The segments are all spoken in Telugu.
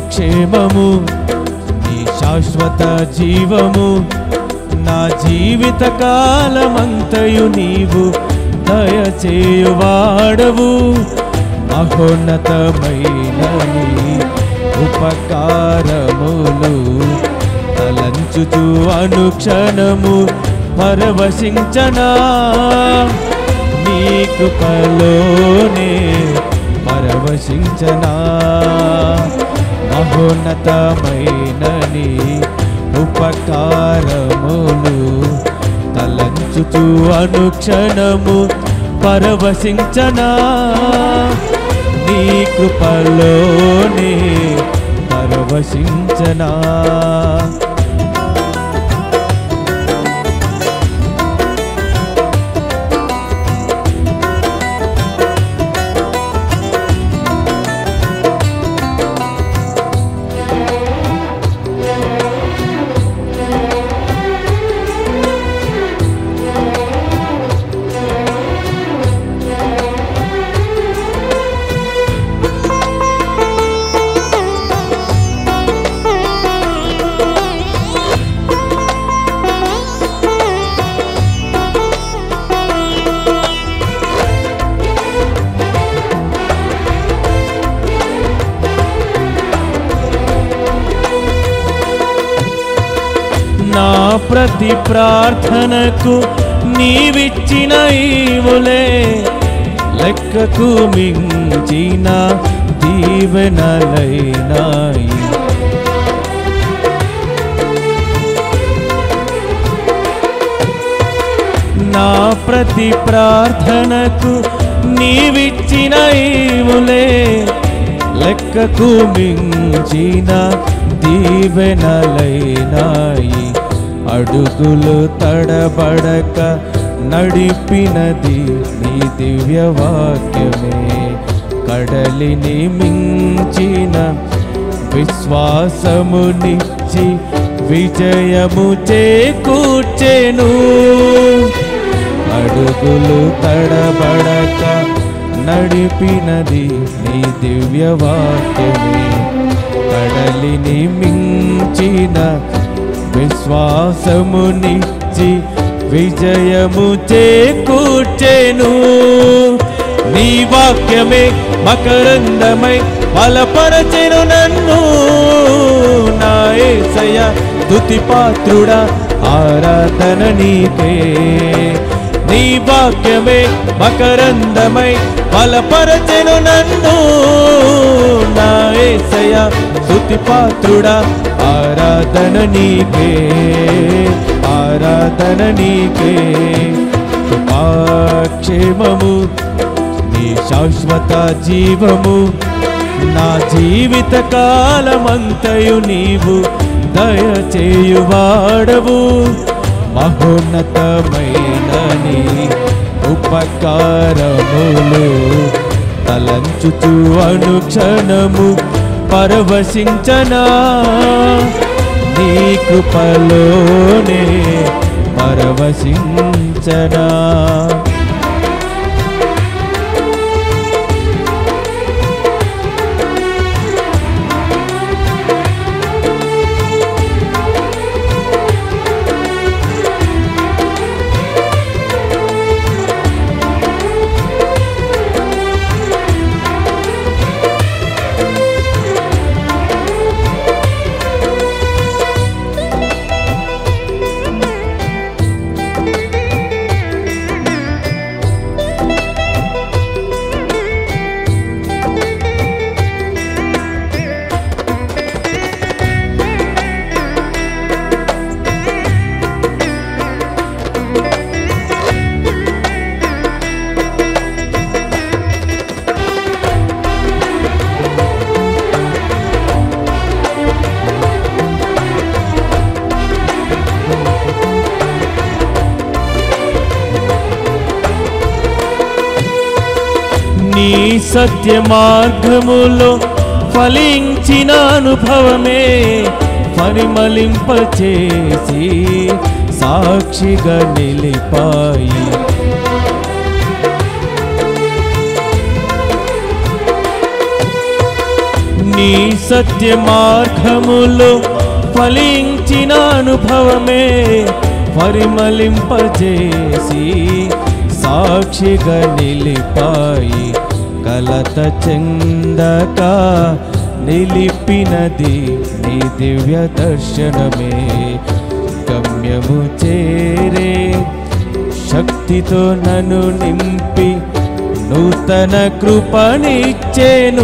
క్షేమము నీ శాశ్వత జీవము నా జీవిత కాలమంతయు నీవు దయచేయువాడవు మహోన్నతమైన నీ ఉపకారములు తలంచుచు అనుక్షణము పరవశించనా నీ కృపలోనే పరవశించనా మహోన్నతమైన నీ ఉపకారములు తలంచుచు అనుక్షణము పరవశించనా నీ కృపలోనే పరవశించనా నా ప్రతి ప్రార్థనకు నీవిచ్చిన ఈవులే లెక్కకు మించిన దీవెనలైనాయి నా ప్రతి ప్రార్థనకు నీవిచ్చిన ఈవులే లెక్కకు మించిన దీవెనలైనాయి అడుగులు తడబడక నడిపినది నీ దివ్య వాక్యమే కడలిని మించిన విశ్వాసమునిచ్చి విజయము చేకూర్చెను అడుగులు తడబడక నడిపినది నీ దివ్య వాక్యమే కడలిని మించిన విశ్వాసమునిచ్చి విజయము చేకూర్చెను నీ వాక్యమే మకరందమై బలపరచెను నన్ను నా ఏసయ తుతి పాత్రుడా ఆరాధన నీకే నీ వాక్యమే మకరందమై బలపరచెను నన్ను నా ఏసయ స్తుతి పాత్రుడా ఆరాధన నీకే ఆరాధన నీకే కృపాక్షేమము నీ శాశ్వత జీవము నా జీవిత కాలమంతయు నీవు దయచేయువాడవు మహోన్నతమైన నీ ఉపకారములు తలంచుచు అనుక్షణము పరవశించనా నీ కృపలోనే పరవశించనా నీ సత్య మార్గములో ఫలించిన అనుభవమే పరిమళింపచేసి సాక్షిగా నిలిపాయి నీ సత్య మార్గములో ఫలించిన అనుభవమే పరిమళింపజేసి సాక్షిగా నిలిపాయి కలత చెందక నిలిపినది నీ దివ్య దర్శనమే గమ్యము చేరే శక్తితో నన్ను నింపి నూతన కృపనిచ్చేను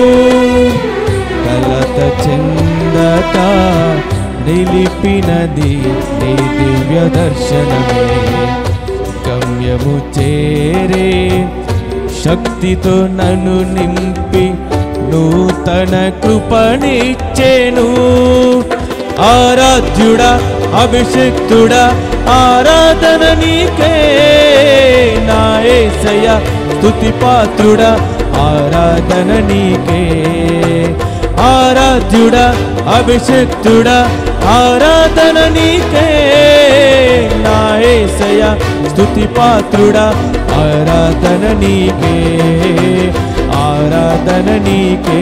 కలత చెందక నిలిపినది నీ దివ్య దర్శనమే గమ్యము చేరే శక్తితో నన్ను నింపి నూతన కృపనిచ్చేను ఆరాధ్యుడా అభిషిక్తుడా ఆరాధన నీకే నా యేసయ్య స్తుతి పాత్రుడా ఆరాధన నీకే ఆరాధ్యుడా అభిషిక్తుడా ఆరాధన నీకే నా యేసయ్య స్తుతి పాత్రుడా ఆరాధన నీకే ఆరాధన నీకే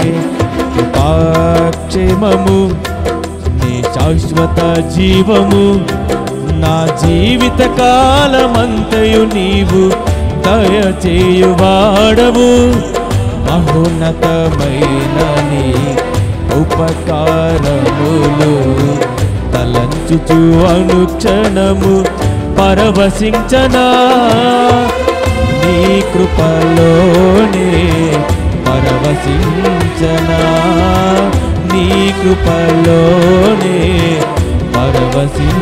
కృపాక్షేమము నీ శాశ్వత జీవము నా జీవిత కాలమంతయు నీవు దయచేయువాడవు మహోన్నతమైన నీ ఉపకారములు తలంచుచు అనుక్షణము పరవశించనా నీ కృపలోనే పరవశించనా నీ కృపలోనే పరవశించనా